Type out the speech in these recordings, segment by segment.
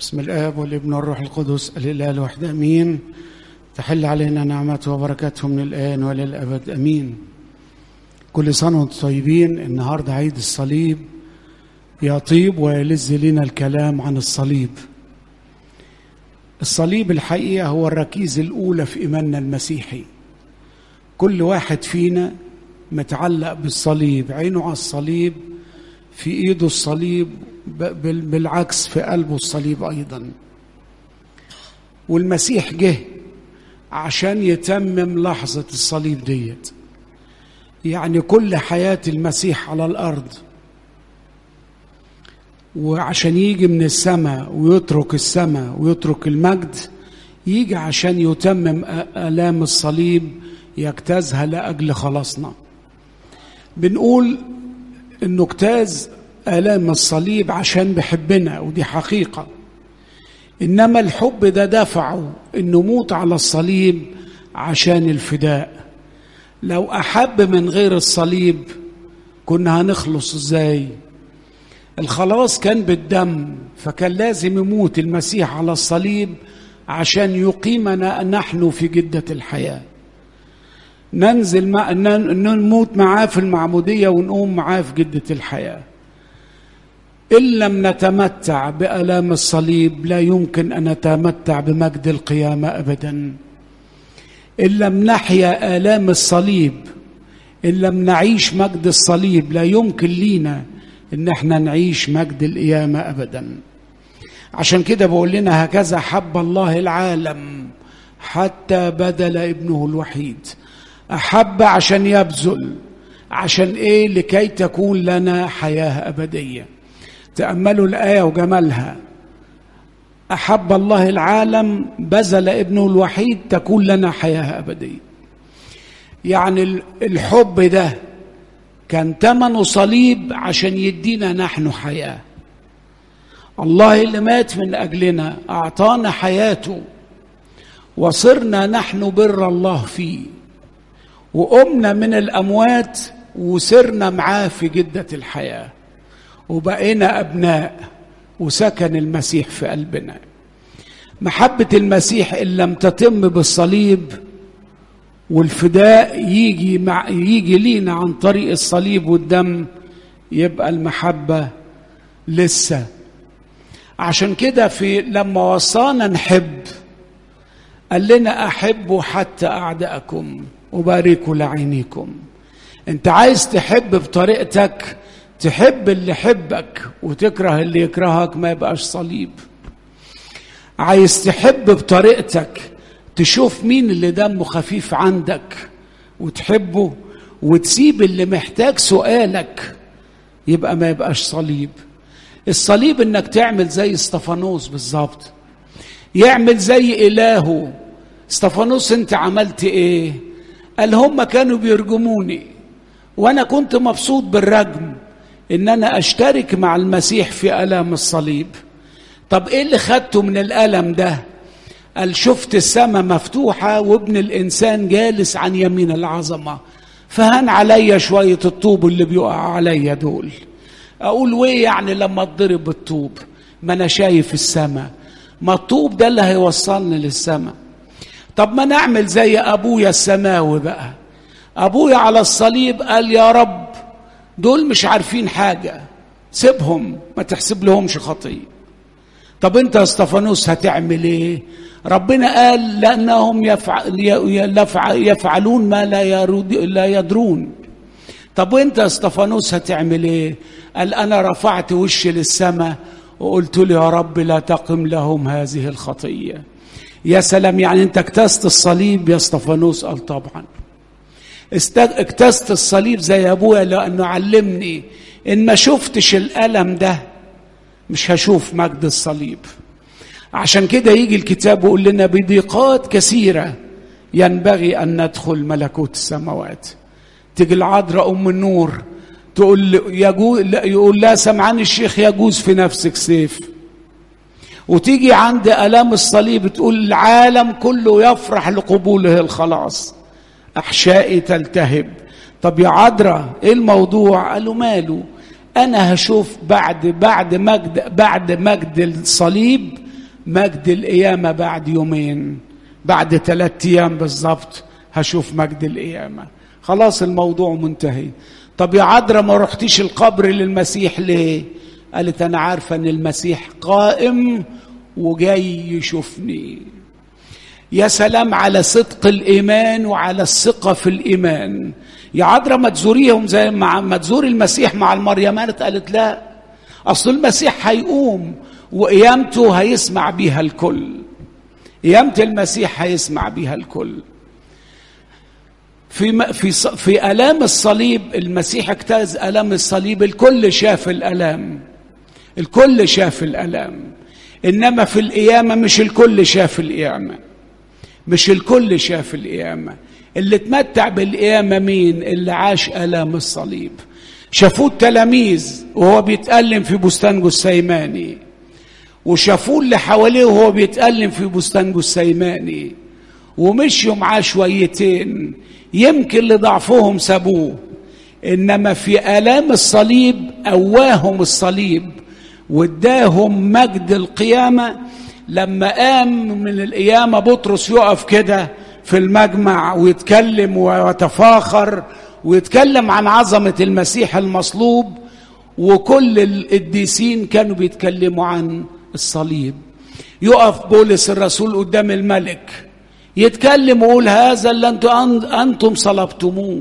بسم الآب والابن والروح القدس الإله الواحد أمين تحل علينا نعمته وبركاته من الآن وللأبد أمين كل سنة وانتم طيبين النهاردة عيد الصليب يطيب ويلذ لنا الكلام عن الصليب الصليب الحقيقة هو الركيزة الأولى في إيماننا المسيحي كل واحد فينا متعلق بالصليب عينه على الصليب في ايده الصليب بالعكس في قلبه الصليب ايضا والمسيح جه عشان يتمم لحظة الصليب ديت يعني كل حياة المسيح على الأرض وعشان يجي من السماء ويترك السماء ويترك المجد يجي عشان يتمم آلام الصليب يجتازها لأجل خلاصنا بنقول انه اجتاز آلام الصليب عشان بحبنا ودي حقيقة إنما الحب ده دفعه إنه موت على الصليب عشان الفداء لو أحب من غير الصليب كنا هنخلص إزاي الخلاص كان بالدم فكان لازم يموت المسيح على الصليب عشان يقيمنا نحن في جدة الحياه ننزل مع نموت معاه في المعمودية ونقوم معاه في جدة الحياة إن لم نتمتع بألام الصليب لا يمكن أن نتمتع بمجد القيامة أبدا إن لم نحيا آلام الصليب إن لم نعيش مجد الصليب لا يمكن لينا إن احنا نعيش مجد القيامة أبدا عشان كده بقول لنا هكذا حب الله العالم حتى بذل ابنه الوحيد احب عشان يبذل عشان ايه لكي تكون لنا حياه ابديه تاملوا الايه وجمالها احب الله العالم بذل ابنه الوحيد تكون لنا حياه ابديه يعني الحب ده كان ثمنه صليب عشان يدينا نحن حياه الله اللي مات من اجلنا اعطانا حياته وصرنا نحن بر الله فيه وقمنا من الاموات وسرنا معاه في جده الحياه وبقينا ابناء وسكن المسيح في قلبنا محبه المسيح ان لم تتم بالصليب والفداء يجي مع يجي لينا عن طريق الصليب والدم يبقى المحبه لسه عشان كده في لما وصانا نحب قال لنا احبوا حتى اعدائكم وباركوا لعينيكم انت عايز تحب بطريقتك تحب اللي يحبك وتكره اللي يكرهك ما يبقاش صليب عايز تحب بطريقتك تشوف مين اللي دمه خفيف عندك وتحبه وتسيب اللي محتاج سؤالك يبقى ما يبقاش صليب الصليب انك تعمل زي استفانوس بالظبط يعمل زي الهه استفانوس انت عملت ايه قال هم كانوا بيرجموني وانا كنت مبسوط بالرجم ان انا اشترك مع المسيح في الام الصليب طب ايه اللي خدته من الالم ده قال شفت السماء مفتوحه وابن الانسان جالس عن يمين العظمه فهان عليا شويه الطوب اللي بيقع عليا دول اقول ويه يعني لما اتضرب بالطوب ما انا شايف السماء ما الطوب ده اللي هيوصلني للسماء طب ما نعمل زي ابويا السماوي بقى ابويا على الصليب قال يا رب دول مش عارفين حاجه سيبهم ما تحسب لهمش خطيه طب انت يا استفانوس هتعمل ايه ربنا قال لانهم يفعل يفعلون ما لا يرود لا يدرون طب وانت يا استفانوس هتعمل ايه قال انا رفعت وشي للسماء وقلت له يا رب لا تقم لهم هذه الخطيه يا سلام يعني انت اكتست الصليب يا استفانوس قال طبعا اكتست الصليب زي ابويا لانه علمني ان ما شفتش الالم ده مش هشوف مجد الصليب عشان كده يجي الكتاب ويقول لنا بضيقات كثيره ينبغي ان ندخل ملكوت السماوات تيجي العذراء ام النور تقول يجوز يقول لا سمعان الشيخ يجوز في نفسك سيف وتيجي عند الام الصليب تقول العالم كله يفرح لقبوله الخلاص احشائي تلتهب طب يا عذراء ايه الموضوع قالوا ماله انا هشوف بعد بعد مجد بعد مجد الصليب مجد القيامة بعد يومين بعد ثلاثة أيام بالظبط هشوف مجد القيامة خلاص الموضوع منتهي طب يا عذراء ما رحتيش القبر للمسيح ليه قالت أنا عارفة أن المسيح قائم وجاي يشوفني يا سلام على صدق الإيمان وعلى الثقة في الإيمان يا عذراء ما تزوريهم زي ما ما تزوري المسيح مع المريمات قالت لا أصل المسيح هيقوم وقيامته هيسمع بيها الكل قيامة المسيح هيسمع بيها الكل في في في الام الصليب المسيح اجتاز الام الصليب الكل شاف الالام الكل شاف الالام انما في القيامه مش الكل شاف القيامه مش الكل شاف القيامه اللي اتمتع بالقيامه مين اللي عاش الام الصليب شافوه التلاميذ وهو بيتألم في بستان جثيماني وشافوه اللي حواليه وهو بيتألم في بستان جثيماني ومشيوا معاه شويتين يمكن لضعفهم سابوه انما في الام الصليب قواهم الصليب واداهم مجد القيامه لما قام من القيامه بطرس يقف كده في المجمع ويتكلم ويتفاخر ويتكلم عن عظمه المسيح المصلوب وكل القديسين كانوا بيتكلموا عن الصليب يقف بولس الرسول قدام الملك يتكلم ويقول هذا اللي انتم انتم صلبتموه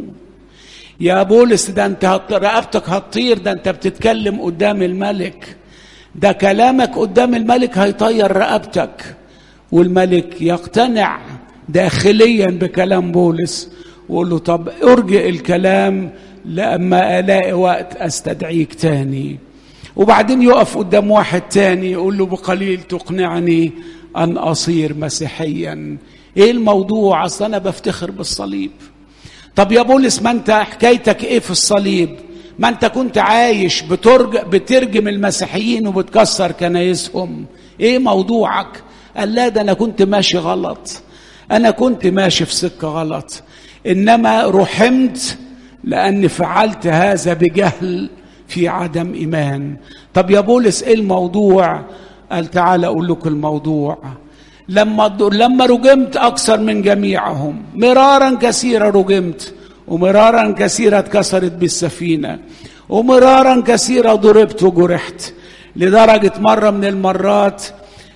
يا بولس ده انت هت... رقبتك هتطير ده انت بتتكلم قدام الملك ده كلامك قدام الملك هيطير رقبتك والملك يقتنع داخليا بكلام بولس ويقول له طب ارجئ الكلام لما الاقي وقت استدعيك تاني وبعدين يقف قدام واحد تاني يقول له بقليل تقنعني ان اصير مسيحيا ايه الموضوع اصل انا بفتخر بالصليب طب يا بولس ما انت حكايتك ايه في الصليب ما انت كنت عايش بترج بترجم المسيحيين وبتكسر كنايسهم ايه موضوعك قال لا ده انا كنت ماشي غلط انا كنت ماشي في سكه غلط انما رحمت لاني فعلت هذا بجهل في عدم ايمان طب يا بولس ايه الموضوع قال تعالى اقول لكم الموضوع لما لما رجمت اكثر من جميعهم مرارا كثيرا رجمت ومرارا كثيرا اتكسرت بالسفينه ومرارا كثيرا ضربت وجرحت لدرجه مره من المرات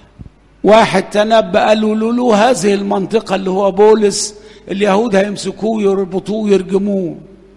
واحد تنبأ قالوا له له هذه المنطقه اللي هو بولس اليهود هيمسكوه يربطوه ويرجموه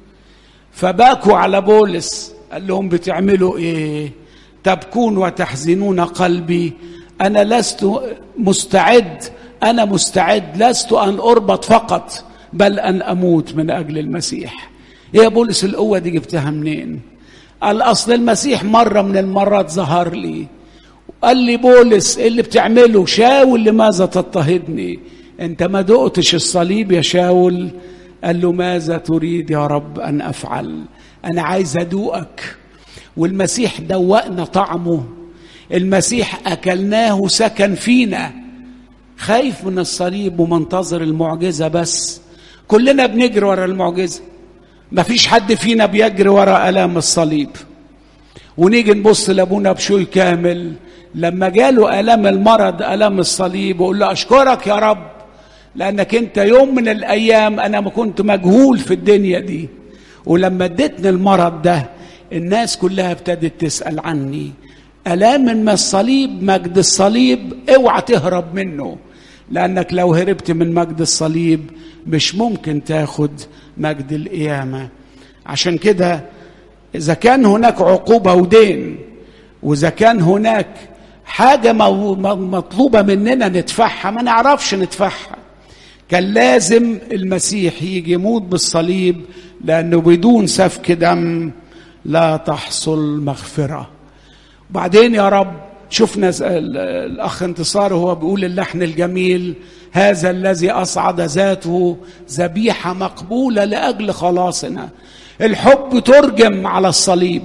فباكوا على بولس قال لهم بتعملوا ايه تبكون وتحزنون قلبي انا لست مستعد انا مستعد لست ان اربط فقط بل ان اموت من اجل المسيح يا بولس القوه دي جبتها منين قال اصل المسيح مره من المرات ظهر لي قال لي بولس إيه اللي بتعمله شاول لماذا تضطهدني انت ما دقتش الصليب يا شاول قال له ماذا تريد يا رب ان افعل انا عايز ادوقك والمسيح دوقنا طعمه المسيح اكلناه سكن فينا خايف من الصليب ومنتظر المعجزه بس كلنا بنجري ورا المعجزه مفيش حد فينا بيجري ورا الام الصليب ونيجي نبص لابونا بشوي كامل لما جاله الام المرض الام الصليب وقول له اشكرك يا رب لانك انت يوم من الايام انا ما كنت مجهول في الدنيا دي ولما اديتني المرض ده الناس كلها ابتدت تسال عني الام من الصليب مجد الصليب اوعى تهرب منه لانك لو هربت من مجد الصليب مش ممكن تاخد مجد القيامه عشان كده اذا كان هناك عقوبه ودين واذا كان هناك حاجه مطلوبه مننا ندفعها ما نعرفش ندفعها كان لازم المسيح يجي يموت بالصليب لانه بدون سفك دم لا تحصل مغفره بعدين يا رب شفنا الاخ انتصار وهو بيقول اللحن الجميل هذا الذي اصعد ذاته ذبيحه مقبوله لاجل خلاصنا الحب ترجم على الصليب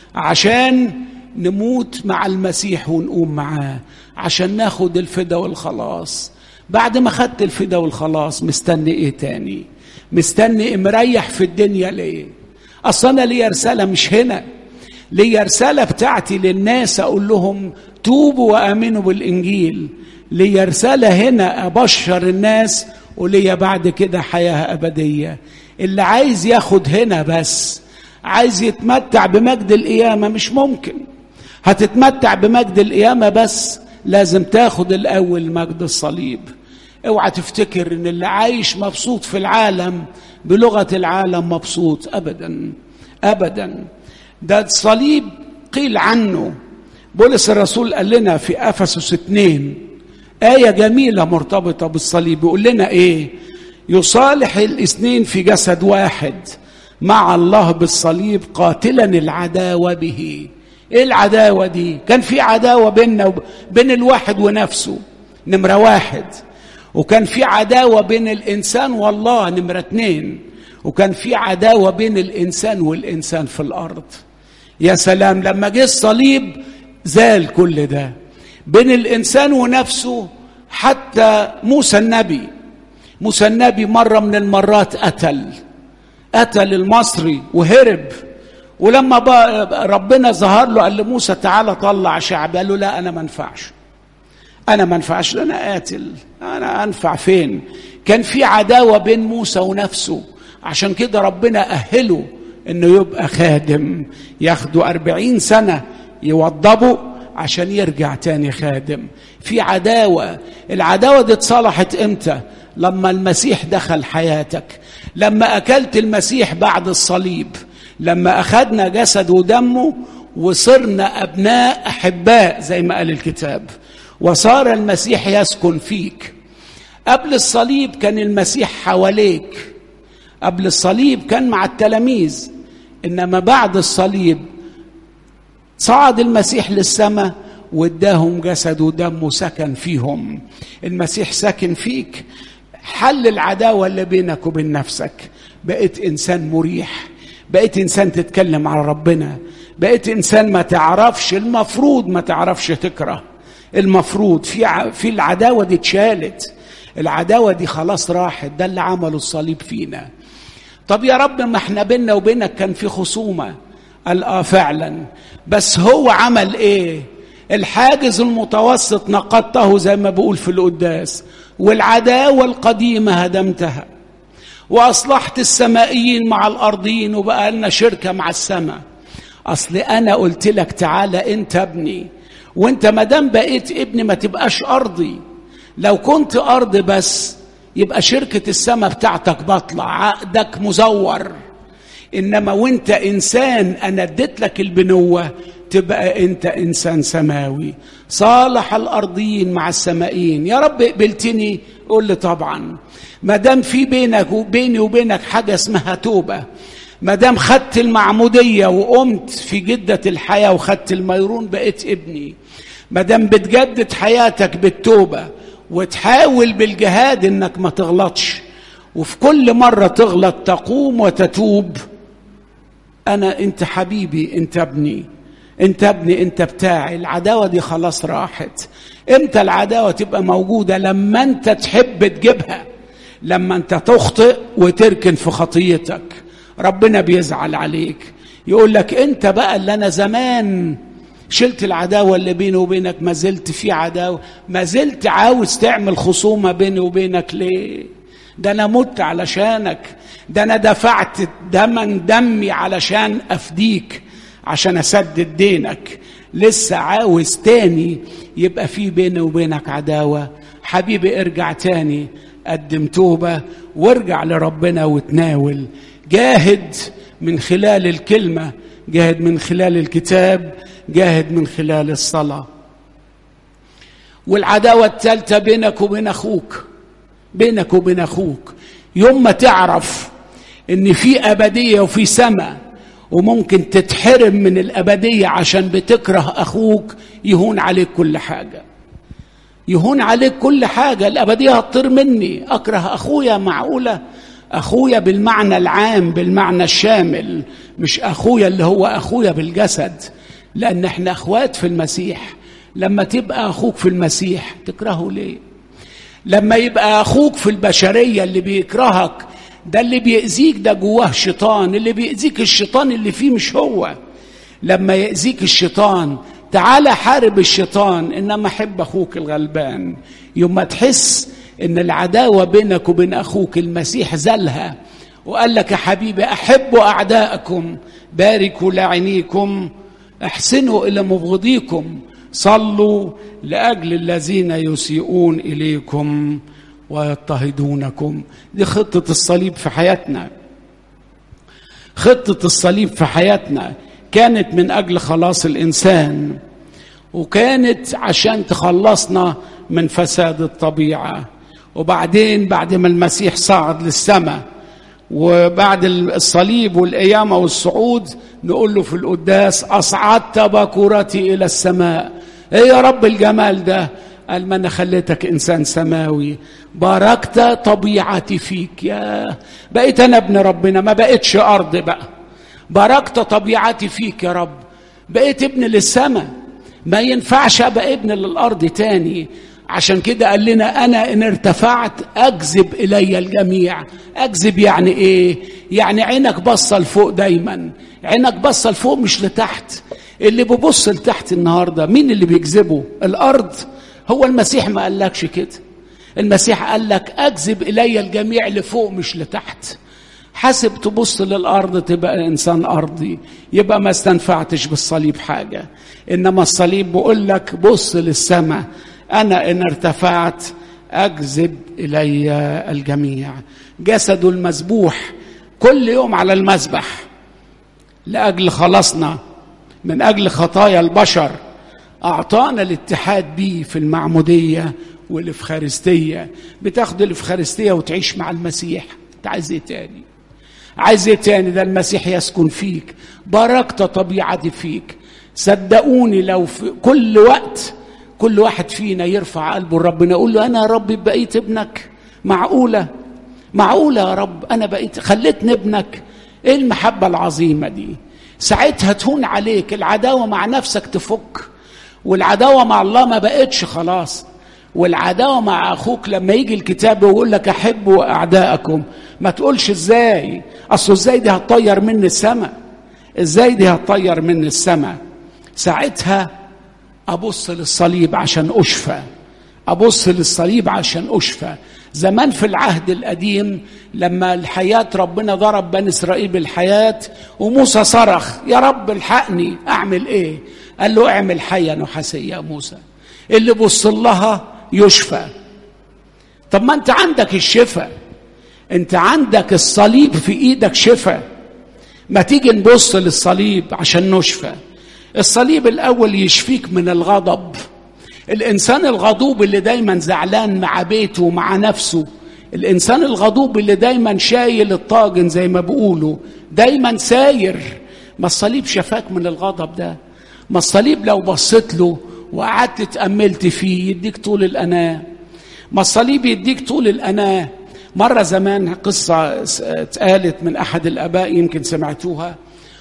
عشان نموت مع المسيح ونقوم معاه عشان ناخد الفدا والخلاص بعد ما خدت الفدا والخلاص مستني ايه تاني مستني مريح في الدنيا ليه اصل انا ليا رساله مش هنا ليا رساله بتاعتي للناس اقول لهم توبوا وامنوا بالانجيل لي رساله هنا ابشر الناس وليا بعد كده حياه ابديه اللي عايز ياخد هنا بس عايز يتمتع بمجد القيامه مش ممكن هتتمتع بمجد القيامه بس لازم تاخد الاول مجد الصليب اوعى تفتكر ان اللي عايش مبسوط في العالم بلغه العالم مبسوط ابدا ابدا ده الصليب قيل عنه بولس الرسول قال لنا في افسس اتنين آية جميلة مرتبطة بالصليب يقول لنا إيه؟ يصالح الاثنين في جسد واحد مع الله بالصليب قاتلا العداوة به ايه العداوة دي كان في عداوة بيننا وبين الواحد ونفسه نمرة واحد وكان في عداوة بين الإنسان والله نمرة اتنين وكان في عداوة بين الإنسان والإنسان في الأرض يا سلام لما جه الصليب زال كل ده بين الإنسان ونفسه حتى موسى النبي موسى النبي مرة من المرات قتل قتل المصري وهرب ولما بقى ربنا ظهر له قال لموسى تعالى طلع شعب قال له لا انا ما انفعش انا ما انفعش انا قاتل انا انفع فين كان في عداوه بين موسى ونفسه عشان كده ربنا اهله انه يبقى خادم ياخده أربعين سنه يوضبه عشان يرجع تاني خادم في عداوه العداوه دي اتصلحت امتى لما المسيح دخل حياتك لما اكلت المسيح بعد الصليب لما اخذنا جسد ودمه وصرنا ابناء احباء زي ما قال الكتاب وصار المسيح يسكن فيك قبل الصليب كان المسيح حواليك قبل الصليب كان مع التلاميذ انما بعد الصليب صعد المسيح للسماء واداهم جسد ودم وسكن فيهم المسيح ساكن فيك حل العداوه اللي بينك وبين نفسك بقيت انسان مريح بقيت انسان تتكلم على ربنا بقيت انسان ما تعرفش المفروض ما تعرفش تكره المفروض في ع... في العداوه دي اتشالت العداوه دي خلاص راحت ده اللي عمله الصليب فينا طب يا رب ما احنا بينا وبينك كان في خصومه قال اه فعلا بس هو عمل ايه الحاجز المتوسط نقضته زي ما بقول في القداس والعداوه القديمه هدمتها واصلحت السمائيين مع الارضيين وبقى لنا شركه مع السماء اصل انا قلت لك تعالى انت ابني وانت ما دام بقيت ابني ما تبقاش ارضي لو كنت ارض بس يبقى شركه السماء بتاعتك بطلع عقدك مزور انما وانت انسان انا اديت لك البنوه تبقى انت انسان سماوي صالح الارضيين مع السمائيين يا رب قبلتني قول لي طبعا ما دام في بينك وبيني وبينك حاجه اسمها توبه ما دام خدت المعموديه وقمت في جده الحياه وخدت الميرون بقيت ابني ما دام بتجدد حياتك بالتوبه وتحاول بالجهاد انك ما تغلطش وفي كل مره تغلط تقوم وتتوب انا انت حبيبي انت ابني انت ابني انت بتاعي العداوه دي خلاص راحت امتى العداوه تبقى موجوده لما انت تحب تجيبها لما انت تخطئ وتركن في خطيتك ربنا بيزعل عليك يقول لك انت بقى اللي انا زمان شلت العداوه اللي بيني وبينك ما زلت في عداوه ما زلت عاوز تعمل خصومه بيني وبينك ليه ده انا مت علشانك ده انا دفعت دمن دمي علشان افديك عشان اسدد دينك لسه عاوز تاني يبقى في بيني وبينك عداوه حبيبي ارجع تاني قدم توبه وارجع لربنا وتناول جاهد من خلال الكلمه جاهد من خلال الكتاب جاهد من خلال الصلاه والعداوه الثالثه بينك وبين اخوك بينك وبين اخوك يوم ما تعرف ان في ابديه وفي سماء وممكن تتحرم من الابديه عشان بتكره اخوك يهون عليك كل حاجه يهون عليك كل حاجه الابديه هتطير مني اكره اخويا معقوله اخويا بالمعنى العام بالمعنى الشامل مش اخويا اللي هو اخويا بالجسد لان احنا اخوات في المسيح لما تبقى اخوك في المسيح تكرهه ليه لما يبقى اخوك في البشريه اللي بيكرهك ده اللي بيأذيك ده جواه شيطان اللي بيأذيك الشيطان اللي فيه مش هو لما يأذيك الشيطان تعالى حارب الشيطان انما حب اخوك الغلبان يوم ما تحس ان العداوه بينك وبين اخوك المسيح زلها وقال لك يا حبيبي احبوا اعداءكم باركوا لاعنيكم احسنوا الى مبغضيكم صلوا لاجل الذين يسيئون اليكم ويضطهدونكم دي خطه الصليب في حياتنا خطه الصليب في حياتنا كانت من اجل خلاص الانسان وكانت عشان تخلصنا من فساد الطبيعه وبعدين بعد ما المسيح صعد للسماء وبعد الصليب والقيامه والصعود نقول له في القداس اصعدت بكورتي الى السماء ايه يا رب الجمال ده قال ما انا خليتك انسان سماوي باركت طبيعتي فيك يا بقيت انا ابن ربنا ما بقتش ارض بقى باركت طبيعتي فيك يا رب بقيت ابن للسماء ما ينفعش ابقى ابن للارض تاني عشان كده قال لنا انا ان ارتفعت اجذب الي الجميع اجذب يعني ايه يعني عينك بصه لفوق دايما عينك بصه لفوق مش لتحت اللي بيبص لتحت النهارده مين اللي بيجذبه الارض هو المسيح ما قالكش كده المسيح قال لك اجذب الي الجميع لفوق مش لتحت حاسب تبص للارض تبقى انسان ارضي يبقى ما استنفعتش بالصليب حاجه انما الصليب بيقول لك بص للسماء انا ان ارتفعت اجذب الي الجميع جسده المذبوح كل يوم على المذبح لاجل خلاصنا من اجل خطايا البشر اعطانا الاتحاد به في المعموديه والافخارستيه بتاخد الافخارستيه وتعيش مع المسيح انت عايز ايه تاني عايز ايه تاني ده المسيح يسكن فيك باركت طبيعتي فيك صدقوني لو في كل وقت كل واحد فينا يرفع قلبه لربنا يقول له انا يا رب بقيت ابنك معقوله معقوله يا رب انا بقيت خليتني ابنك ايه المحبه العظيمه دي ساعتها تهون عليك العداوه مع نفسك تفك والعداوه مع الله ما بقتش خلاص والعداوه مع اخوك لما يجي الكتاب ويقول لك احبوا اعداءكم ما تقولش ازاي اصل ازاي دي هتطير مني السماء ازاي دي هتطير مني السماء ساعتها ابص للصليب عشان اشفى ابص للصليب عشان اشفى زمان في العهد القديم لما الحياة ربنا ضرب بني إسرائيل بالحياة وموسى صرخ يا رب الحقني أعمل إيه قال له اعمل حية نحاسية يا موسى اللي بص لها يشفى طب ما انت عندك الشفاء انت عندك الصليب في ايدك شفاء ما تيجي نبص للصليب عشان نشفى الصليب الاول يشفيك من الغضب الانسان الغضوب اللي دايما زعلان مع بيته ومع نفسه الانسان الغضوب اللي دايما شايل الطاجن زي ما بيقولوا دايما ساير ما الصليب شفاك من الغضب ده ما الصليب لو بصيت له وقعدت اتأملت فيه يديك طول الأناة ما الصليب يديك طول الأناة مرة زمان قصة اتقالت من أحد الآباء يمكن سمعتوها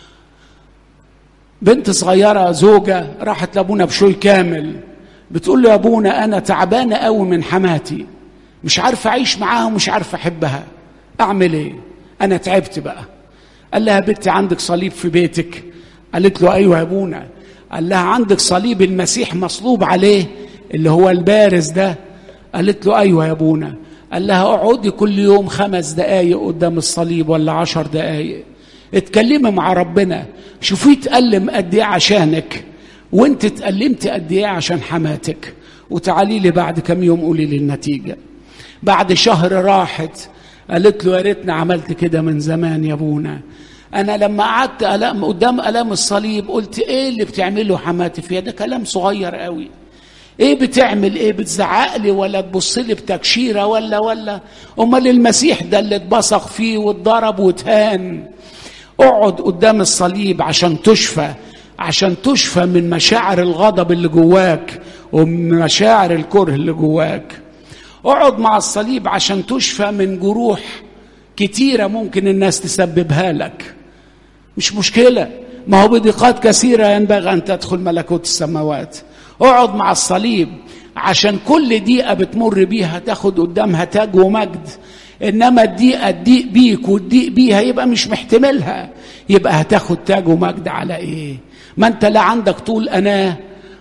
بنت صغيرة زوجة راحت لأبونا بشوي كامل بتقول له يا أبونا أنا تعبانة قوي من حماتي مش عارفة أعيش معاها ومش عارفة أحبها أعمل إيه أنا تعبت بقى قال لها بنتي عندك صليب في بيتك قالت له أيوة يا أبونا قال لها عندك صليب المسيح مصلوب عليه اللي هو البارز ده قالت له أيوة يا أبونا قال لها اقعدي كل يوم خمس دقايق قدام الصليب ولا عشر دقايق اتكلمي مع ربنا شوفيه اتألم قد ايه عشانك وانت اتألمت قد ايه عشان حماتك وتعالي لي بعد كم يوم قولي لي النتيجة بعد شهر راحت قالت له يا ريتني عملت كده من زمان يا ابونا انا لما قعدت ألام قدام الام الصليب قلت ايه اللي بتعمله حماتي فيها ده كلام صغير قوي ايه بتعمل ايه بتزعق لي ولا تبص لي بتكشيره ولا ولا امال المسيح ده اللي اتبصق فيه واتضرب واتهان اقعد قدام الصليب عشان تشفى عشان تشفى من مشاعر الغضب اللي جواك ومن مشاعر الكره اللي جواك اقعد مع الصليب عشان تشفى من جروح كتيره ممكن الناس تسببها لك مش مشكله ما هو بضيقات كثيره ينبغي ان تدخل ملكوت السماوات اقعد مع الصليب عشان كل دقيقه بتمر بيها تاخد قدامها تاج ومجد انما الدقيقه تضيق بيك وتضيق بيها يبقى مش محتملها يبقى هتاخد تاج ومجد على ايه ما انت لا عندك طول اناه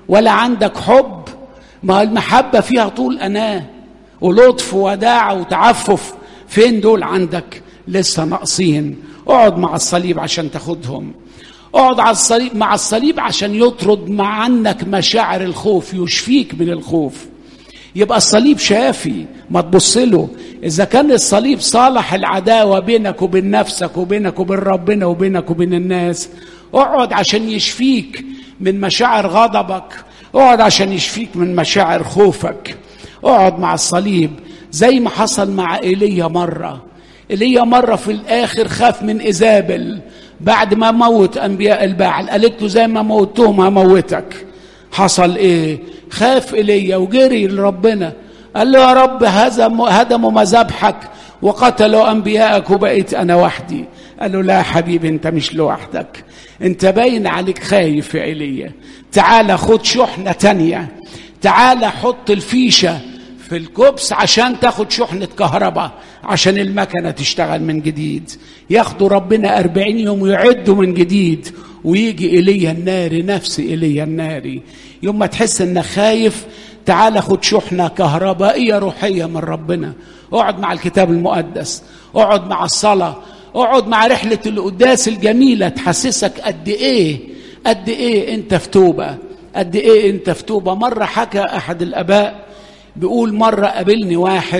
ولا عندك حب ما المحبة فيها طول أناه ولطف وداع وتعفف فين دول عندك لسه ناقصين اقعد مع الصليب عشان تاخدهم اقعد على الصليب مع الصليب عشان يطرد مع عنك مشاعر الخوف يشفيك من الخوف يبقى الصليب شافي ما تبص له اذا كان الصليب صالح العداوه بينك وبين نفسك وبينك وبين ربنا وبينك وبين الناس اقعد عشان يشفيك من مشاعر غضبك اقعد عشان يشفيك من مشاعر خوفك اقعد مع الصليب زي ما حصل مع ايليا مره ايليا مره في الاخر خاف من ايزابل بعد ما موت انبياء الباعل قالت له زي ما موتهم هموتك حصل ايه خاف ايليا وجري لربنا قال له يا رب هدموا مذابحك وقتلوا انبياءك وبقيت انا وحدي قال له لا حبيبي انت مش لوحدك انت باين عليك خايف يا ايليا تعال خد شحنه تانيه تعال حط الفيشه في الكبس عشان تاخد شحنة كهرباء عشان المكنة تشتغل من جديد ياخدوا ربنا أربعين يوم ويعدوا من جديد ويجي إيليا الناري نفس إيليا الناري يوم ما تحس انك خايف تعال خد شحنة كهربائية روحية من ربنا اقعد مع الكتاب المقدس اقعد مع الصلاة اقعد مع رحلة القداس الجميلة تحسسك قد ايه قد ايه انت في توبة قد ايه انت في توبة مرة حكى احد الاباء بيقول مرة قابلني واحد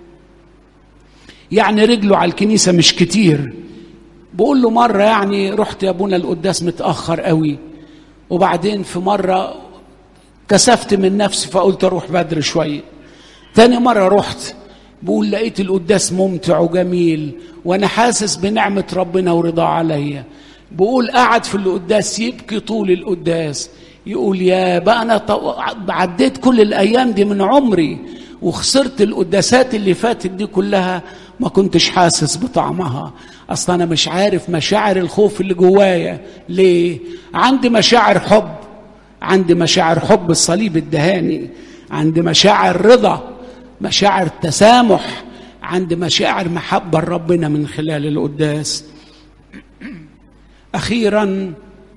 يعني رجله على الكنيسة مش كتير بقول له مرة يعني رحت يا ابونا القداس متأخر قوي وبعدين في مرة كسفت من نفسي فقلت اروح بدري شوية تاني مرة رحت بقول لقيت القداس ممتع وجميل وانا حاسس بنعمة ربنا ورضاه عليا بقول قعد في القداس يبكي طول القداس يقول يا بقى انا عديت كل الايام دي من عمري وخسرت القداسات اللي فاتت دي كلها ما كنتش حاسس بطعمها اصلا انا مش عارف مشاعر الخوف اللي جوايا ليه عندي مشاعر حب عندي مشاعر حب الصليب الدهاني عندي مشاعر رضا مشاعر تسامح عندي مشاعر محبه لربنا من خلال القداس اخيرا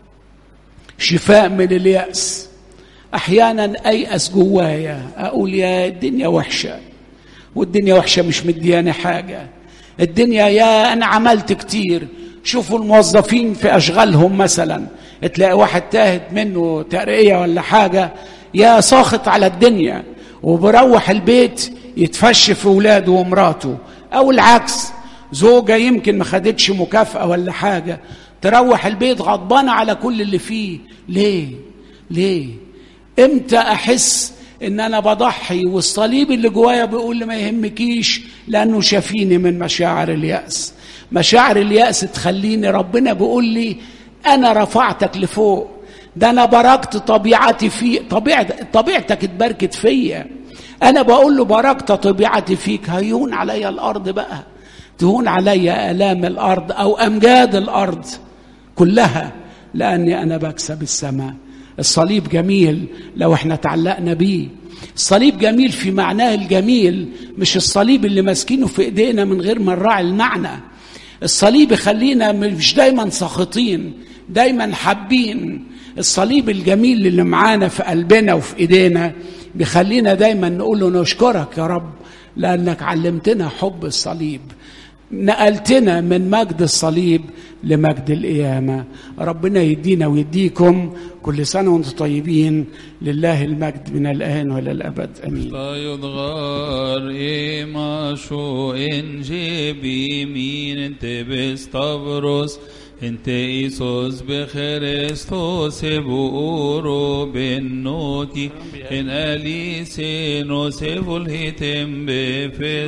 شفاء من اليأس أحيانا أيأس جوايا أقول يا الدنيا وحشة والدنيا وحشة مش مدياني حاجة الدنيا يا أنا عملت كتير شوفوا الموظفين في أشغالهم مثلا تلاقي واحد تاهت منه ترقية ولا حاجة يا ساخط على الدنيا وبروح البيت يتفش في ولاده ومراته أو العكس زوجة يمكن ما خدتش مكافأة ولا حاجة تروح البيت غضبانة على كل اللي فيه ليه ليه امتى احس ان انا بضحي والصليب اللي جوايا بيقول لي ما يهمكيش لانه شافيني من مشاعر الياس مشاعر الياس تخليني ربنا بيقول لي انا رفعتك لفوق ده انا باركت طبيعتي في طبيعت طبيعتك اتباركت فيا انا بقول له باركت طبيعتي فيك هيون عليا الارض بقى تهون عليا الام الارض او امجاد الارض كلها لاني انا بكسب السماء الصليب جميل لو احنا تعلقنا بيه الصليب جميل في معناه الجميل مش الصليب اللي ماسكينه في ايدينا من غير ما نراعي المعنى الصليب يخلينا مش دايما ساخطين دايما حابين الصليب الجميل اللي معانا في قلبنا وفي ايدينا بيخلينا دايما نقول له نشكرك يا رب لانك علمتنا حب الصليب نقلتنا من مجد الصليب لمجد القيامة ربنا يدينا ويديكم كل سنة وانتم طيبين لله المجد من الآن وإلى الأبد أمين لا يضغر إما شو إن جيبي مين انت بستبرس انت إيسوس بخريستوس بؤورو بالنوتي إن أليسينو سيفول هيتم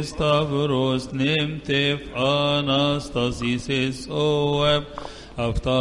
بفستبروس نمتف أناستاسيسيس أواب أفتر